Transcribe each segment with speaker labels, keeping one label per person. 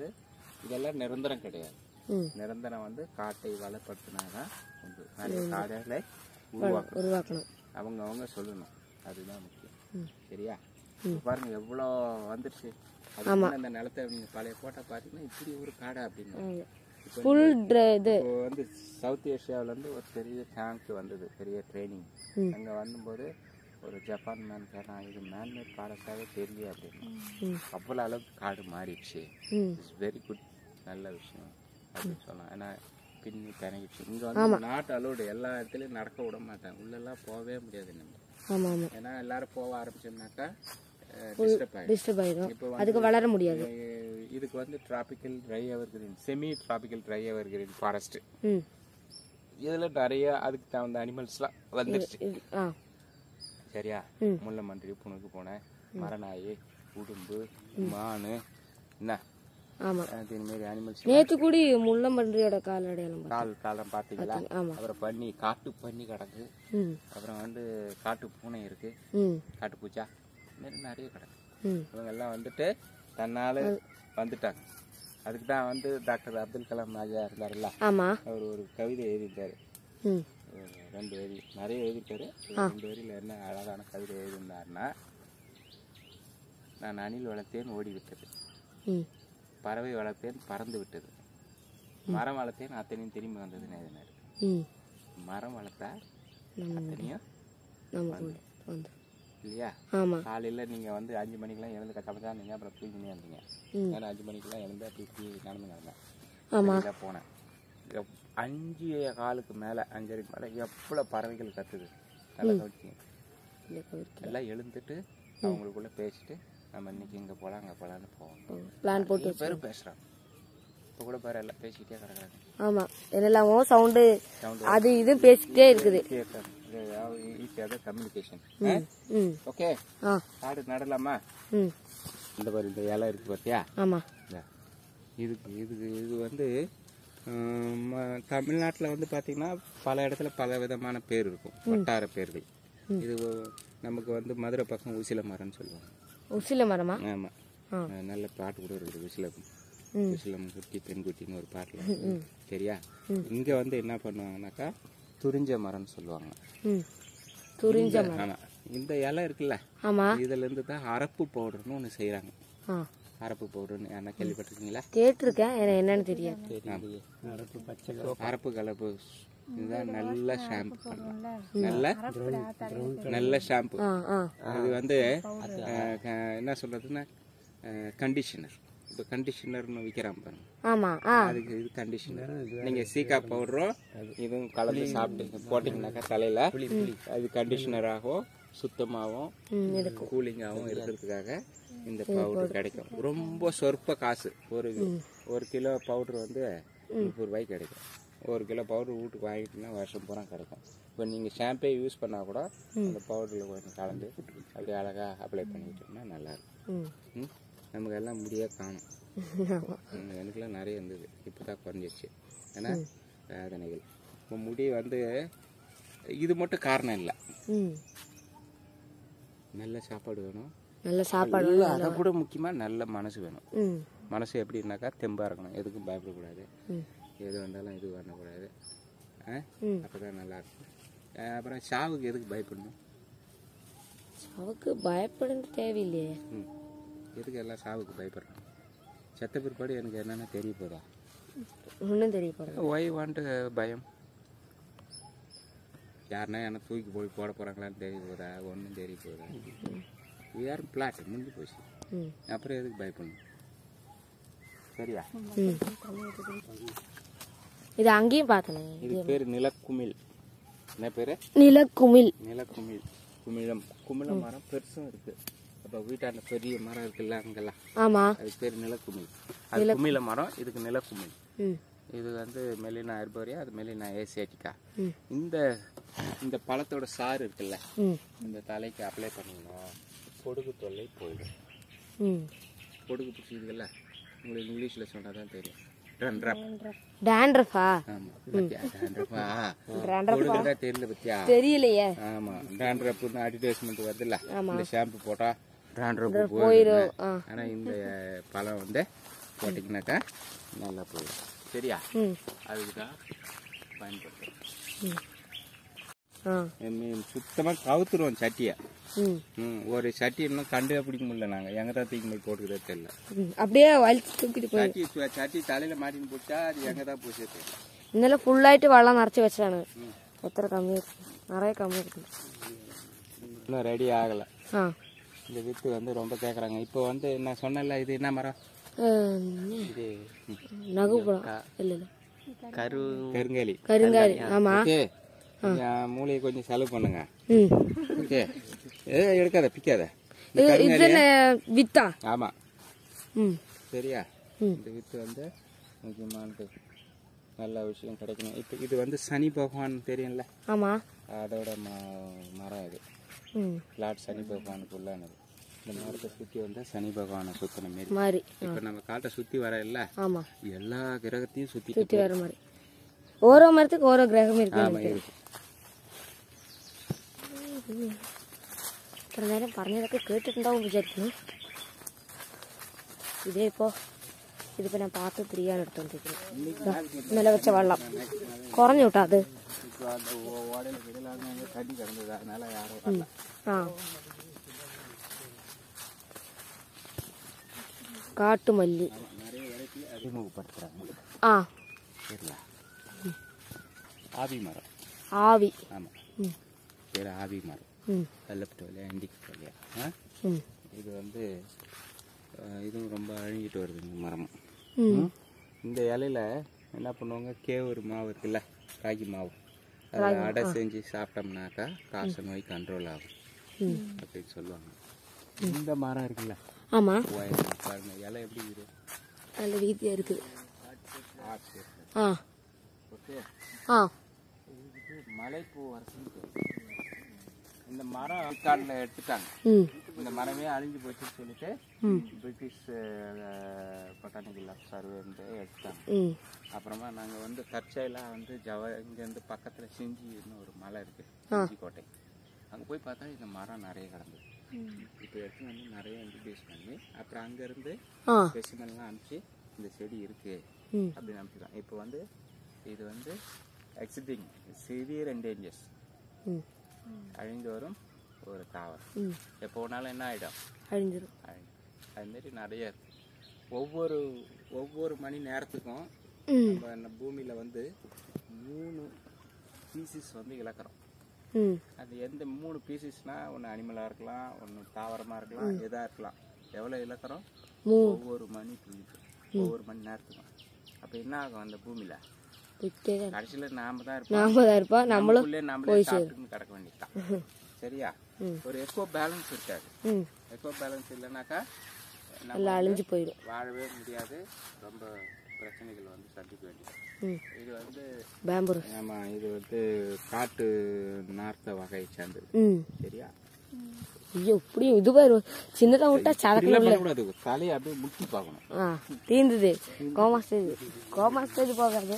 Speaker 1: வந்து இதெல்லாம் நிரந்தரம் கிடையாது
Speaker 2: ம்
Speaker 1: நிரந்தரம் வந்து காட்டை வளப்படுத்தினாதான் உண்டு நிறைய காடுகளை உருவாக்கணும்
Speaker 2: உருவாக்கணும்
Speaker 1: அவங்க அவங்க சொல்லணும் அதுதான் முக்கியம்
Speaker 2: ம்.
Speaker 1: சரியா இப்ப பாருங்க எவ்வளோ வந்துருச்சு அதுக்கு அந்த நிலத்தை நீங்க பழைய போட்டோ பார்த்தீங்கன்னா இப்படி ஒரு காடை அப்படின்னு இப்போ
Speaker 2: ஃபுல் இது
Speaker 1: இப்போ வந்து சவுத் ஏஷியாவுல இருந்து ஒரு பெரிய டேங்க் வந்தது பெரிய ட்ரைனிங்
Speaker 2: ம்.
Speaker 1: அங்க வந்தபோது ஒரு ஜப்பான் மேன் கேட்டான் இது மேன்மேட் ஃபாரஸ்டாகவே தெரியல அப்படின்னு
Speaker 2: ம்.
Speaker 1: அவ்வளோ அளவுக்கு காடு மாறிடுச்சு
Speaker 2: ம்
Speaker 1: இட்ஸ் வெரி குட் நல்ல விஷயம் அப்படின்னு சொல்லலாம் ஏன்னா பின்னி பிணைக்கிடுச்சு இங்க வந்து நாட்டு அலோடு எல்லா இடத்துலயும் நடக்க விட மாட்டாங்க உள்ளெல்லாம் போகவே முடியாது நம்ம
Speaker 2: ஆமா ஆமா
Speaker 1: ஏன்னா எல்லாரும் போக ஆரம்பிச்சோம்னாக்கா டிஸ்டர்ப் ஆயிடும்
Speaker 2: டிஸ்டர்ப் ஆயிடும்
Speaker 1: இப்போ
Speaker 2: அதுக்கு வளர முடியாது
Speaker 1: அஹ் இதுக்கு வந்து tropical dry evergreen semi tropical dry evergreen forest
Speaker 2: ம்
Speaker 1: இதுல நிறைய அதுக்கு தகுந்த அனிமல்ஸ்லாம் வந்துருச்சு
Speaker 2: இது ஆ
Speaker 1: சரியா
Speaker 2: ம்.
Speaker 1: முல்லை மன்றி புணுக்கு போன மரநாய் உடும்பு மான் என்ன
Speaker 2: ஆமா
Speaker 1: அது இந்த மாதிரி அனிமல்ஸ்
Speaker 2: நேத்து கூடி முள்ளம்பன்றியோட கால் அடையாளம் பார்த்தேன்.
Speaker 1: கால் காலம் பார்த்தீங்களா
Speaker 2: ஆமா
Speaker 1: அப்புறம் பன்னி காட்டு பன்னி கிடக்கு
Speaker 2: ம்
Speaker 1: அப்புறம் வந்து காட்டு பூனை இருக்கு
Speaker 2: ம்
Speaker 1: காட்டு பூச்சா இந்த மாதிரி நிறைய கிடக்கு
Speaker 2: ம்
Speaker 1: இவங்க எல்லாம் வந்துட்டு தன்னால வந்துட்டாங்க அதுக்கு தான் வந்து டாக்டர் அப்துல் கலாம் ஐயா இருந்தாருல்ல
Speaker 2: ஆமா
Speaker 1: அவர் ஒரு கவிதை எழுதியிருந்தாரு
Speaker 2: ம்
Speaker 1: ஒரு ரெண்டு வரி நிறைய எழுதியிருக்காரு ஒரு ரெண்டு வரியில என்ன அழகான கவிதை எழுதியிருந்தாருன்னா நான் அணில் வளர்த்தேன் ஓடி விட்டது
Speaker 2: ம்
Speaker 1: பறவை வளர்த்தேன் பறந்து விட்டது மரம் வளர்த்தேன் அத்தனையும் திரும்பி வந்ததுன்னு எழுதினாரு
Speaker 2: ம்
Speaker 1: மரம் வளர்த்தா
Speaker 2: நம்ம
Speaker 1: அத்தனையும்
Speaker 2: நமக்கு வந்து வந்து
Speaker 1: இல்லையா
Speaker 2: ஆமா
Speaker 1: காலையில நீங்க வந்து அஞ்சு மணிக்கெல்லாம் எழுந்து கஷ்டப்பட்டா நீங்க அப்புறம் தூங்கினே இருந்தீங்க
Speaker 2: ம்.
Speaker 1: நான் அஞ்சு மணிக்கெல்லாம் எழுந்து அப்படி இப்படி நடந்து நடந்தேன்
Speaker 2: ஆமா
Speaker 1: வெளியில போனேன் எப்- அஞ்சு காலுக்கு மேல அஞ்சரைக்கு மேல எவ்வளவு பறவைகள் கத்துது நல்லா கவனிச்சிங்க
Speaker 2: இல்லை போயிருக்கு
Speaker 1: எல்லாம் எழுந்துட்டு அவங்களுக்குள்ள பேசிட்டு நம்ம இன்னைக்கு இங்க போலாம் அங்க போலாம்னு போவோம்
Speaker 2: பிளான் போட்டு
Speaker 1: நிறைய பேரும் பேசுறாங்க இப்ப கூட பாரு எல்லாம் பேசிக்கிட்டே கிடக்குறாங்க
Speaker 2: ஆமா என்னெல்லாமோ சவுண்டு
Speaker 1: Sound
Speaker 2: அது இது பேசிக்கிட்டே இருக்குது
Speaker 1: ஈஸியாக கம்யூனிகேஷன்
Speaker 2: ம்
Speaker 1: ஓகே
Speaker 2: ஆ
Speaker 1: காடு நடலாமா
Speaker 2: ம்
Speaker 1: இந்த பாரு இந்த இலை இருக்கு பார்த்தியா
Speaker 2: ஆமா
Speaker 1: இந்தா. இதுக்கு இதுக்கு இது வந்து தமிழ்நாட்டில் வந்து பார்த்தீங்கன்னா பல இடத்துல பல விதமான பேர் இருக்கும் வட்டார பேர்கள் இது நமக்கு வந்து மதுரை பக்கம் உசில மரம்னு சொல்லுவாங்க
Speaker 2: உசில மரமா
Speaker 1: ஆமாம்
Speaker 2: ஆ.
Speaker 1: நல்ல பாட்டு கூட இருக்குது உசிலம்
Speaker 2: ம்.
Speaker 1: உசிலம் குட்டி பெண் குட்டின்னு ஒரு பாட்டில் சரியா இங்கே வந்து என்ன பண்ணுவாங்கனாக்கா துரிஞ்ச மரம்னு சொல்லுவாங்க
Speaker 2: ம் துரிஞ்ச மரம்
Speaker 1: ஆமாம் இந்த இலை இருக்குல்ல
Speaker 2: ஆமா
Speaker 1: இதுல இருந்து தான் அரப்பு பவுடர்னு ஒன்று செய்கிறாங்க
Speaker 2: ஆ
Speaker 1: அரப்பு பவுடர்னு என்ன கேள்விப்பட்டிருக்கீங்களா
Speaker 2: கேட்டிருக்கேன் எனக்கு என்னன்னு தெரியாது
Speaker 1: அரப்பு கலப்பு இதுதான் நல்ல ஷாம்பு பண்ணலாம் நல்ல நல்ல ஷாம்பு
Speaker 2: ஆ ஆ
Speaker 1: இது வந்து அஹ், க- என்ன சொல்றதுன்னா கண்டிஷனர் இப்போ கண்டிஷனர்னு விற்கிறான் பாருங்க
Speaker 2: ஆமா ஆ
Speaker 1: அதுக்கு இது கண்டிஷனர் நீங்க சீக்கா பவுடரும் இதுவும் கலந்து சாப்பிட்டு போட்டீங்கன்னாக்கா தலையில அது கண்டிஷனராகவும் சுத்தமாகவும்
Speaker 2: ம் இருக்கும்
Speaker 1: கூலிங்காகவும் இருக்கிறதுக்காக இந்த பவுடர் கிடைக்கும் ரொம்ப சொற்ப காசு ஒரு ஒரு கிலோ பவுடர் வந்து முப்பது ரூபாய்க்கு கிடைக்கும் ஒரு கிலோ பவுடர் வீட்டுக்கு வாங்கிட்டீங்கன்னா வருஷம் பூரா கிடைக்கும் இப்போ நீங்கள் ஷாம்பே யூஸ் பண்ணால் கூட அந்த பவுடரில் கொஞ்சம் கலந்து அப்படியே அழகாக அப்ளை பண்ணிக்கிட்டோம்னா நல்லாயிருக்கும்
Speaker 2: ம்
Speaker 1: ம்? நமக்கு எல்லாம் முடியே காணும்
Speaker 2: ஆமா
Speaker 1: ம், எனக்குலாம் நிறைய இருந்தது இப்போ தான் குறைஞ்சிருச்சு ஏன்னா வேதனைகள் இப்போ முடி வந்து இது மட்டும் காரணம் இல்லை
Speaker 2: ம்
Speaker 1: நல்ல சாப்பாடு வேணும்
Speaker 2: நல்ல சாப்பாடு
Speaker 1: இல்ல, அதை கூட முக்கியமாக நல்ல மனசு வேணும்
Speaker 2: ம்
Speaker 1: மனசு எப்படின்னாக்கா தெம்பாக இருக்கணும் எதுக்கும் பயப்படக்கூடாது
Speaker 2: ம்
Speaker 1: எது வந்தாலும் இது பண்ணக்கூடாது
Speaker 2: ம்.
Speaker 1: அப்போ தான் நல்லாயிருக்கும் அஹ் அப்புறம் சாவுக்கு எதுக்கு பயப்படணும்
Speaker 2: சாவுக்கு பயப்படணும் தேவையில்லையே
Speaker 1: ம் எதுக்கு எல்லாம் சாவுக்கு பயப்படுறாங்க செத்த பிற்பாடு எனக்கு என்னென்ன தெரிய போதா
Speaker 2: ஒன்றும் தெரிய போகிறது
Speaker 1: ஒய் வாண்ட் பயம் யாருன்னா என்ன தூக்கி போய் போட போகிறாங்களான்னு தெரிய போதா ஒன்றும் தெரிய போதா யார் பிளாட் முடிஞ்சு போச்சு
Speaker 2: ம்
Speaker 1: அப்புறம் எதுக்கு பயப்படணும் சரியா
Speaker 2: ம் இது அங்கேயும் பார்த்தனே
Speaker 1: இது பேர் நிலக்குமிழ் என்ன பேர்
Speaker 2: நிலக்குமிழ்
Speaker 1: நிலக்குமிழ் குமிழம் குமிழ மரம் பெருசும் இருக்கு அப்போ வீட்டாண்ட பெரிய மரம் இருக்குல்ல அங்கெல்லாம்
Speaker 2: ஆமா
Speaker 1: அதுக்கு பேர் நிலக்குமிழ் அது குமிழ மரம் இதுக்கு நிலக்குமிழ்
Speaker 2: ம்
Speaker 1: இது வந்து மெலினா அர்போரியா அது மெலினா ஏசியாட்டிக்கா
Speaker 2: ம்.
Speaker 1: இந்த இந்த பழத்தோட சாறு இருக்குல்ல
Speaker 2: ம்
Speaker 1: இந்த தலைக்கு அப்ளை பண்ணீங்கன்னா பொடுகு தொல்லை போயிடும்
Speaker 2: ம்
Speaker 1: பொடுகு பிடிச்சிதுல்ல உங்களுக்கு இங்கிலீஷில் சொன்னால் தான் தெரியும் ட்ரன்ட்ரப்
Speaker 2: டேண்ட்ரஃபா
Speaker 1: ஆமா பத்தியா ட்ரன்ட்ரப்பா
Speaker 2: Dandruff-ஆ?
Speaker 1: பொடுகு தான் தெரியல பத்தியா
Speaker 2: தெரியலையே
Speaker 1: ஆமா ட்ராண்ட்ரப்னு அட்வர்டைஸ்மெண்ட் வருதுல்ல
Speaker 2: ஆமா.
Speaker 1: இந்த ஷாம்பு போட்டா ட்ராண்ட்ரப்
Speaker 2: போயிரும்
Speaker 1: போயிடும்
Speaker 2: ஆ
Speaker 1: ஆனா இந்த பழம் வந்து போட்டிங்கனாக்கா நல்லா போயிடும் சரியா
Speaker 2: ம்
Speaker 1: அதுக்கு தான் பயன்படுத்தும்
Speaker 2: ம் ஆ
Speaker 1: சுத்தமாக கவுத்துருவோம் சட்டியை
Speaker 2: ம்
Speaker 1: ம் ஒரு சட்டி இன்னும் கண்டு பிடிக்க முடியல நாங்கள் எங்கே தான் தூக்கி போய் போட்டுக்கிறதே தெரியல
Speaker 2: ம் அப்படியே வலிச்சு தூக்கிட்டு போய்
Speaker 1: சட்டி சு- சட்டி தலையில் மாட்டின்னு போட்டா அது எங்கே தான் போச்சே தெரியல
Speaker 2: இന്നലെ ஃபுல்லாയിട്ട് വെള്ളം നിറച്ച് വെച്ചാണ് എത്ര കമ്മി നിറയെ കമ്മി എടുക്കുന്നു
Speaker 1: இன்னும் ரெடி ஆகலை
Speaker 2: ആ
Speaker 1: இந்த வித்து வந்து ரொம்ப கேட்குறாங்க இப்போ வந்து நான் சொன்னேன்ல இது என்ன மரம் இது
Speaker 2: நகுப்பழம் இல்ல இல்ல
Speaker 1: கரு கருங்காலி
Speaker 2: கருங்காலி ஆமா
Speaker 1: ஓகே என் மூளையை கொஞ்சம் செலவு பண்ணுங்க
Speaker 2: ம்
Speaker 1: ஓகே ஏ எடுக்காத பிக்காத இந்த
Speaker 2: இது
Speaker 1: கருங்காலி
Speaker 2: இது என்ன வித்தா
Speaker 1: ஆமாம்
Speaker 2: ம்
Speaker 1: சரியா
Speaker 2: ம்.
Speaker 1: இந்த வித்து வந்து முக்கியமானது நல்ல விஷயம் கிடைக்கணும் இப்போ இது வந்து சனி பகவான் தெரியும்ல
Speaker 2: ஆமா
Speaker 1: அதோட ம மரம் இது
Speaker 2: ம்
Speaker 1: லார்ட் சனி பகவானுக்கு உள்ளானது இந்த மரத்தை சுற்றி வந்தால் சனி பகவானை சுற்றின மாரி
Speaker 2: மாதிரி
Speaker 1: இப்போ நம்ம காட்டை சுற்றி வர இல்லை
Speaker 2: ஆமா
Speaker 1: எல்லா கிரகத்தையும் சுற்றி
Speaker 2: சுத்தி வர மாதிரி ஓரோ மரத்துக்கு ஓரோ கிரகம் இருக்கு
Speaker 1: ஆமாம் இருக்கு
Speaker 2: ഇത്ര നേരം പറഞ്ഞതൊക്കെ കേട്ടിട്ടുണ്ടാവും വിചാരിക്കുന്നു ഇതേ ഇപ്പോ ഇതിപ്പോ ഞാൻ പാത്ത് തിരിയാണ് എടുത്തോണ്ടിരിക്കുന്നത് ഇന്നലെ വെച്ച വെള്ളം കുറഞ്ഞു കേട്ടോ അത്
Speaker 1: இப்போ அந்த ஓ- ஓடையில கிடலாங்க அங்கே தண்ணி கிடந்தது அதனால யாரும் வரல
Speaker 2: ആ കാട്ടുമല്ലി
Speaker 1: நிறைய வெரைட்டி அறிமுகப்படுத்துகிறாங்க
Speaker 2: ആ
Speaker 1: சரிங்களா ஆவி மரம்
Speaker 2: ആവി
Speaker 1: ஆமாம்
Speaker 2: ம்.
Speaker 1: பேர் ஆவி மரம்
Speaker 2: ம்,
Speaker 1: கல்லப்பட்டோலையா இண்டிக்கட்டோலையா ஆ
Speaker 2: ம்,
Speaker 1: இது வந்து அஹ், இதுவும் ரொம்ப அழிஞ்சிட்டு வருது இந்த மரமும்
Speaker 2: ம்.
Speaker 1: இந்த இலையில என்ன பண்ணுவாங்க கேவுரு மாவு இருக்குல்ல ராகி மாவு அதை அடை செஞ்சு சாப்பிட்டோம்னாக்கா காச நோய் கண்ட்ரோல் ஆகும்
Speaker 2: ம்.
Speaker 1: அப்படின்னு சொல்லுவாங்க இந்த மரம் இருக்குல்ல
Speaker 2: ஆமா
Speaker 1: ஒயர் பாருங்க இலை எப்படி இருக்குது
Speaker 2: நல்ல வீதியா இருக்குது
Speaker 1: ஆச்சு
Speaker 2: ஆ
Speaker 1: ஓகே
Speaker 2: ஆ
Speaker 1: இது மலைப்பூ அரசு இந்த மரம் காட்டில் எடுத்துட்டாங்க
Speaker 2: ம்
Speaker 1: இந்த மரமே அழிஞ்சு போச்சுன்னு சொல்லிட்டு
Speaker 2: ம்
Speaker 1: பிரிட்டிஷ் பொட்டானிக்கல் சர்வே வந்து எடுத்துட்டாங்க
Speaker 2: ம்
Speaker 1: அப்புறமா நாங்கள் வந்து தற்செயலாக வந்து ஜவ இங்கேருந்து பக்கத்தில் செஞ்சின்னு ஒரு மலை இருக்குது செஞ்சி கோட்டை அங்கே போய் பார்த்தா இந்த மரம் நிறைய கிடந்தது இப்போ எடுத்து வந்து நிறைய இன்ட்ரடியூஸ் பண்ணி அப்புறம் அங்கேருந்து
Speaker 2: ஆ
Speaker 1: ஸ்பெசிமென்லாம் அனுப்பிச்சு இந்த செடி இருக்குது
Speaker 2: ம்
Speaker 1: அப்படின்னு அனுப்பிச்சிதான் இப்போ வந்து இது வந்து எக்ஸிட்டிங் சிவியர் என்டேஞ்சர்ஸ்
Speaker 2: ம்
Speaker 1: அழிந்து வரும் ஒரு தாவரம்
Speaker 2: ம்
Speaker 1: எப்போ வேணாலும் என்ன ஆகிடும்
Speaker 2: அழிஞ்சிரும்
Speaker 1: அழியும் அதுமாரி நிறைய இருக்கு ஒவ்வொரு ஒவ்வொரு மணி நேரத்துக்கும்
Speaker 2: ம்
Speaker 1: நம்ம இந்த பூமியில் வந்து மூணு பீசிஸ் வந்து இழக்கிறோம்
Speaker 2: ம்
Speaker 1: அது எந்த மூணு பீசிஸ்னா ஒன்று அனிமலாக இருக்கலாம் ஒன்று தாவரமாக இருக்கலாம் எதாக இருக்கலாம் எவ்வளோ இழக்கிறோம்
Speaker 2: மூணு
Speaker 1: ஒவ்வொரு மணி துளிக்கும் ஒவ்வொரு மணி நேரத்துக்கும் அப்போ என்ன ஆகும் அந்த பூமியில்
Speaker 2: விட்டே
Speaker 1: கடைசியில் நாம தான் இருப்போம்
Speaker 2: நாம தான் இருப்போம் நம்மளும்
Speaker 1: நம்மளுக்குள்ளே நம்மளே சாப்பிட்டுன்னு கிடக்க வேண்டியதுதான் சரியா
Speaker 2: ம்.
Speaker 1: ஒரு எக்கோ பேலன்ஸ் இருக்காது
Speaker 2: ம்
Speaker 1: எக்கோ பேலன்ஸ் இல்லைனாக்கா நம்ம
Speaker 2: எல்லாம் அழிஞ்சு போயிடும்
Speaker 1: வாழவே முடியாது ரொம்ப பிரச்சனைகள் வந்து சந்திக்க வேண்டியது
Speaker 2: ம்
Speaker 1: இது வந்து
Speaker 2: பேம்பூர்
Speaker 1: ஆமாம் இது வந்து காட்டு நார்த்த வகையை சேர்ந்தது
Speaker 2: ம்
Speaker 1: சரியா
Speaker 2: ஐயோ இப்படியும் இது பாரு சின்னதா விட்டா சதக்கு
Speaker 1: இப்படிலாம் பண்ணக்கூடாது தலையை அப்படியே முட்டி பார்க்கணும்
Speaker 2: ஆ தீர்ந்தது கோமா ஸ்டேஜ் கோமா ஸ்டேஜ் போகாது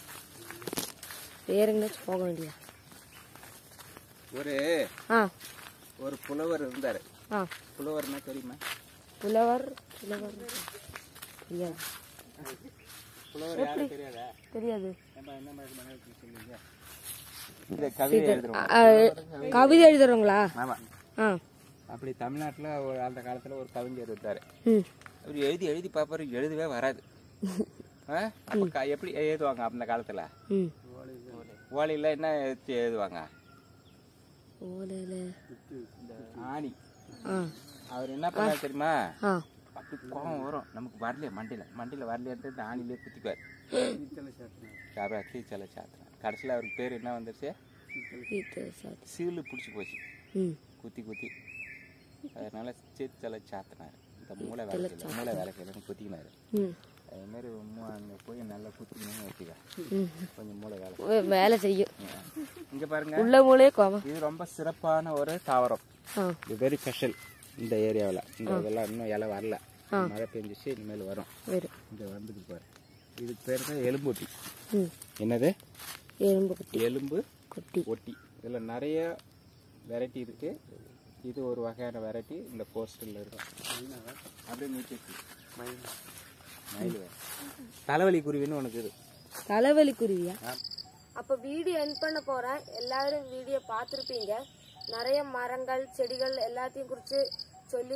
Speaker 2: வேற எங்கேயாச்சும் போக வேண்டியதா
Speaker 1: ஒரு
Speaker 2: ஆ
Speaker 1: ஒரு புலவர் இருந்தார்
Speaker 2: ஆ
Speaker 1: புலவர்னா தெரியுமா
Speaker 2: புலவர் புலவர் தெரியாது
Speaker 1: புலவர் யாரும் தெரியாதா
Speaker 2: தெரியாது
Speaker 1: ஏன்பா என்ன மாதிரி மனைவி சொல்லுங்க இந்த கவிதை எழுதுறோம்
Speaker 2: ஆ, கவிதை எழுதுறவங்களா
Speaker 1: ஆமாம்
Speaker 2: ஆ
Speaker 1: அப்படி தமிழ்நாட்டில் ஒரு அந்த காலத்தில் ஒரு கவிஞர் இருந்தார்
Speaker 2: ம்
Speaker 1: அவர் எழுதி எழுதி பார்ப்பாரு எழுதவே வராது ஆ? அப்ப க- எப்படி எழுதுவாங்க அந்த காலத்தில்
Speaker 2: ம்
Speaker 1: ஓலையில் என்ன எழுத்து எழுதுவாங்க
Speaker 2: ஓலையில
Speaker 1: இந்த ஆணி
Speaker 2: ஆ
Speaker 1: அவர் என்ன பண்ணாரு தெரியுமா
Speaker 2: ஆ
Speaker 1: அப்படி கோவம் வரும் நமக்கு வரலையே மண்டியில் மண்டியில் வரலையன்ட்டு இந்த ஆணிலே குத்திப்பார் அப்புறம் தீச்சலை சாத்தினார் கடைசியில் அவருக்கு பேர் என்ன வந்துருச்சு
Speaker 2: வீட்டு சாத்தி
Speaker 1: சீலு பிடிச்சி போச்சு
Speaker 2: ம்
Speaker 1: குத்தி குத்தி அதனால சீச்சலை சாத்தினார் இந்த மூளை வேலை செய்யல மூளை வேலை செய்யலன்னு குத்திக்கினாரு
Speaker 2: ம்
Speaker 1: அதே மாதிரி அங்கே போய் நல்லா குத்திக்கணும்னு வச்சுக்க
Speaker 2: ம்
Speaker 1: கொஞ்சம் மூளை வேலை
Speaker 2: வே- வேலை செய்யும்
Speaker 1: இங்கே பாருங்க
Speaker 2: உள்ள மூலே கோபம்
Speaker 1: இது ரொம்ப சிறப்பான ஒரு தாவரம்
Speaker 2: ஆ
Speaker 1: இது வெரி ஸ்பெஷல் இந்த ஏரியாவில் இந்த இதெல்லாம் இன்னும் இலை வரல மழை பெஞ்சிச்சு இனிமேல் வரும்
Speaker 2: வரும்
Speaker 1: இங்கே வந்துட்டு பாரு இதுக்கு பேர் தான் எலும்பொட்டி
Speaker 2: ம்
Speaker 1: என்னது
Speaker 2: எறும்பு குட்டி
Speaker 1: எலும்பு
Speaker 2: குட்டி
Speaker 1: ஒட்டி இதில் நிறைய வெரைட்டி இருக்கு இது ஒரு வகையான வெரைட்டி இந்த போஸ்டரில் இருக்கும் அப்படியே நீட்டி மயில் வேற தலைவலி குருவின்னு உனக்கு இது
Speaker 2: தலைவலி குருவியா
Speaker 1: ஆ.
Speaker 2: அப்ப வீடியோ என் பண்ண போறேன் எல்லாரும் வீடியோ பார்த்துருப்பீங்க நிறைய மரங்கள் செடிகள் எல்லாத்தையும் குறிச்சு சொல்லி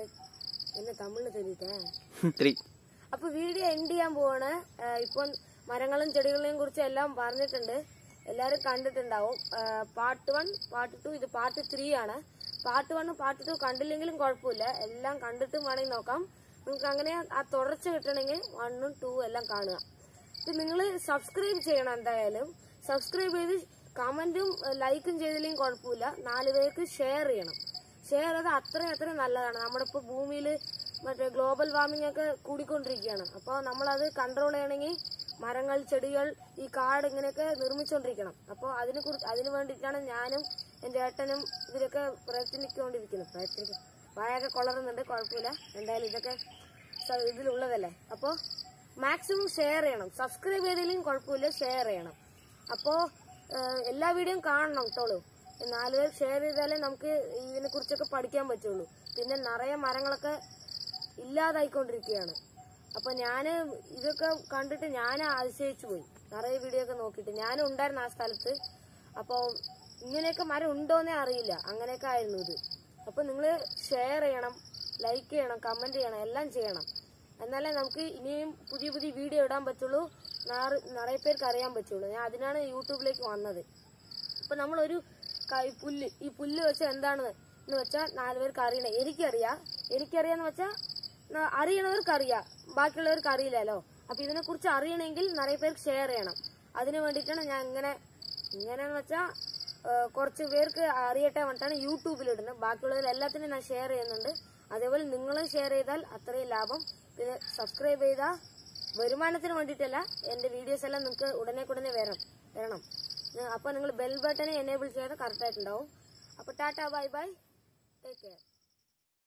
Speaker 2: என்ன தமிழ்ல சொல்லிட்டேன்
Speaker 1: த்ரீ
Speaker 2: അപ്പൊ വീഡിയോ എൻഡ് ചെയ്യാൻ പോവാണ് ഏഹ് ഇപ്പൊ മരങ്ങളും ചെടികളെയും കുറിച്ച് എല്ലാം പറഞ്ഞിട്ടുണ്ട് എല്ലാരും കണ്ടിട്ടുണ്ടാവും പാർട്ട് വൺ പാർട്ട് ടു ഇത് പാർട്ട് ത്രീ ആണ് പാർട്ട് വണ്ണും പാർട്ട് ടു കണ്ടില്ലെങ്കിലും കുഴപ്പമില്ല എല്ലാം കണ്ടിട്ടും വേണമെങ്കിൽ നോക്കാം നിങ്ങൾക്ക് അങ്ങനെ ആ തുടർച്ച കിട്ടണമെങ്കിൽ വണ്ണും ടു എല്ലാം കാണുക നിങ്ങൾ സബ്സ്ക്രൈബ് ചെയ്യണം എന്തായാലും സബ്സ്ക്രൈബ് ചെയ്ത് കമന്റും ലൈക്കും ചെയ്തില്ലെങ്കിൽ കുഴപ്പമില്ല നാല് പേർക്ക് ഷെയർ ചെയ്യണം ഷെയർ ചെയ്ത് അത്രയും അത്രയും നല്ലതാണ് നമ്മുടെ ഇപ്പോൾ ഭൂമിയിൽ മറ്റേ ഗ്ലോബൽ വാർമിംഗ് ഒക്കെ കൂടിക്കൊണ്ടിരിക്കുകയാണ് അപ്പോൾ നമ്മളത് കൺട്രോൾ ചെയ്യണമെങ്കിൽ മരങ്ങൾ ചെടികൾ ഈ കാട് ഇങ്ങനെയൊക്കെ നിർമ്മിച്ചുകൊണ്ടിരിക്കണം അപ്പോൾ അതിനെ കുറിച്ച് അതിന് വേണ്ടിയിട്ടാണ് ഞാനും എൻ്റെ ഏട്ടനും ഇവരൊക്കെ പ്രയത്നിക്കൊണ്ടിരിക്കുന്നത് പ്രയത്നിക്കും വായൊക്കെ കൊളറുന്നുണ്ട് കുഴപ്പമില്ല എന്തായാലും ഇതൊക്കെ സ- ഇതിലുള്ളതല്ലേ അപ്പോൾ മാക്സിമം ഷെയർ ചെയ്യണം സബ്സ്ക്രൈബ് ചെയ്തില്ലെങ്കിൽ കുഴപ്പമില്ല ഷെയർ ചെയ്യണം അപ്പോൾ എല്ലാ വീഡിയോയും കാണണം കേട്ടോളൂ നാല് പേർ ഷെയർ ചെയ്താലേ നമുക്ക് ഇതിനെ കുറിച്ചൊക്കെ പഠിക്കാൻ പറ്റുള്ളൂ പിന്നെ നിറയെ മരങ്ങളൊക്കെ ഇല്ലാതായിക്കൊണ്ടിരിക്കുകയാണ് അപ്പൊ ഞാന് ഇതൊക്കെ കണ്ടിട്ട് ഞാൻ അതിശയിച്ചു പോയി നിറയെ വീഡിയോ ഒക്കെ നോക്കിയിട്ട് ഞാനും ഉണ്ടായിരുന്നു ആ സ്ഥലത്ത് അപ്പോൾ ഇങ്ങനെയൊക്കെ മരം ഉണ്ടോന്നേ അറിയില്ല അങ്ങനെയൊക്കെ ആയിരുന്നു ഇത് അപ്പൊ നിങ്ങൾ ഷെയർ ചെയ്യണം ലൈക്ക് ചെയ്യണം കമന്റ് ചെയ്യണം എല്ലാം ചെയ്യണം എന്നാലേ നമുക്ക് ഇനിയും പുതിയ പുതിയ വീഡിയോ ഇടാൻ പറ്റുള്ളൂ നാറ് നിറയെ പേർക്ക് അറിയാൻ പറ്റുള്ളൂ ഞാൻ അതിനാണ് യൂട്യൂബിലേക്ക് വന്നത് അപ്പൊ നമ്മളൊരു ക- ഈ പുല്ല് ഈ പുല്ല് വെച്ചാൽ എന്താണ് എന്ന് വെച്ചാൽ നാല് പേർക്ക് അറിയണം എനിക്കറിയാം എനിക്കറിയാന്ന് വെച്ചാൽ ന- അറിയണവർക്ക് അറിയാം ബാക്കിയുള്ളവർക്ക് അറിയില്ലല്ലോ അപ്പൊ ഇതിനെ കുറിച്ച് അറിയണമെങ്കിൽ നിറയെ പേർക്ക് ഷെയർ ചെയ്യണം അതിന് വേണ്ടിയിട്ടാണ് ഞാൻ ഇങ്ങനെ ഇങ്ങനെയെന്ന് വെച്ചാൽ കുറച്ച് പേർക്ക് അറിയട്ടെ വേണ്ടിയിട്ടാണ് യൂട്യൂബിൽ ഇടുന്നത് ബാക്കിയുള്ളവർ എല്ലാത്തിനും ഞാൻ ഷെയർ ചെയ്യുന്നുണ്ട് അതേപോലെ നിങ്ങളും ഷെയർ ചെയ്താൽ അത്രയും ലാഭം പിന്നെ സബ്സ്ക്രൈബ് ചെയ്താൽ വരുമാനത്തിന് വേണ്ടിയിട്ടല്ല എന്റെ വീഡിയോസ് എല്ലാം നിങ്ങൾക്ക് ഉടനെ ഉടനെ വരണം വരണം അപ്പൊ നിങ്ങൾ ബെൽ ബട്ടനെ എനേബിൾ ചെയ്താൽ കറക്റ്റ് ആയിട്ടുണ്ടാവും അപ്പൊ tata bye bye take care